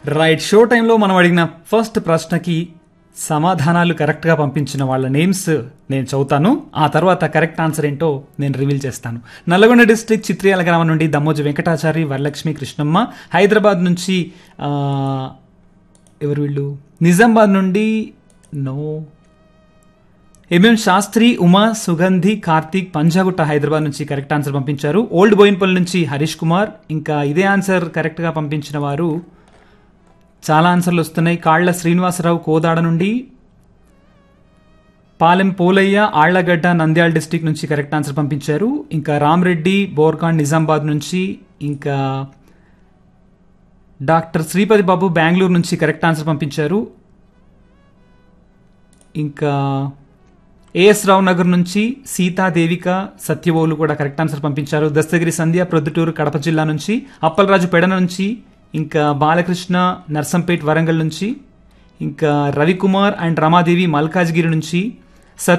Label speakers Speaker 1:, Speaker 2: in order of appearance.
Speaker 1: right show టైంలో మనం అడిగిన ఫస్ట్ ప్రశ్నకి సమాధానాలు కరెక్ట్గా పంపించిన వాళ్ళ నేమ్స్ నేను చదువుతాను ఆ తర్వాత కరెక్ట్ ఆన్సర్ ఏంటో నేను రివీల్ చేస్తాను నల్లగొండ డిస్ట్రిక్ట్ చిత్రియాల గ్రామం నుండి దమ్మోజు వెంకటాచారి వరలక్ష్మి కృష్ణమ్మ హైదరాబాద్ నుంచి ఆ, ఎవరు వీళ్ళు నిజామాబాద్ నుండి నో ఎంఎం శాస్త్రి ఉమా సుగంధి కార్తీక్ పంజాగుట్ట హైదరాబాద్ నుంచి కరెక్ట్ ఆన్సర్ పంపించారు ఓల్డ్ బోయిన్పల్లి నుంచి హరీష్ కుమార్ ఇంకా ఇదే ఆన్సర్ కరెక్ట్గా పంపించిన వారు చాలా ఆన్సర్లు వస్తున్నాయి కాళ్ల శ్రీనివాసరావు కోదాడ నుండి పాలెం పోలయ్య ఆళ్లగడ్డ నంద్యాల డిస్టిక్ నుంచి కరెక్ట్ ఆన్సర్ పంపించారు ఇంకా రామ్రెడ్డి బోర్కాన్ నిజామాబాద్ నుంచి ఇంకా డాక్టర్ శ్రీపతి బాబు బెంగళూరు నుంచి కరెక్ట్ ఆన్సర్ పంపించారు ఇంకా ఏఎస్ రావు నగర్ నుంచి సీతాదేవిక సత్యవోలు కూడా కరెక్ట్ ఆన్సర్ పంపించారు దస్తగిరి సంధ్య ప్రొద్దుటూరు కడప జిల్లా నుంచి అప్పలరాజు పెడన నుంచి ఇంకా బాలకృష్ణ నర్సంపేట్ వరంగల్ నుంచి ఇంకా రవికుమార్ అండ్ రమాదేవి మల్కాజ్గిరి నుంచి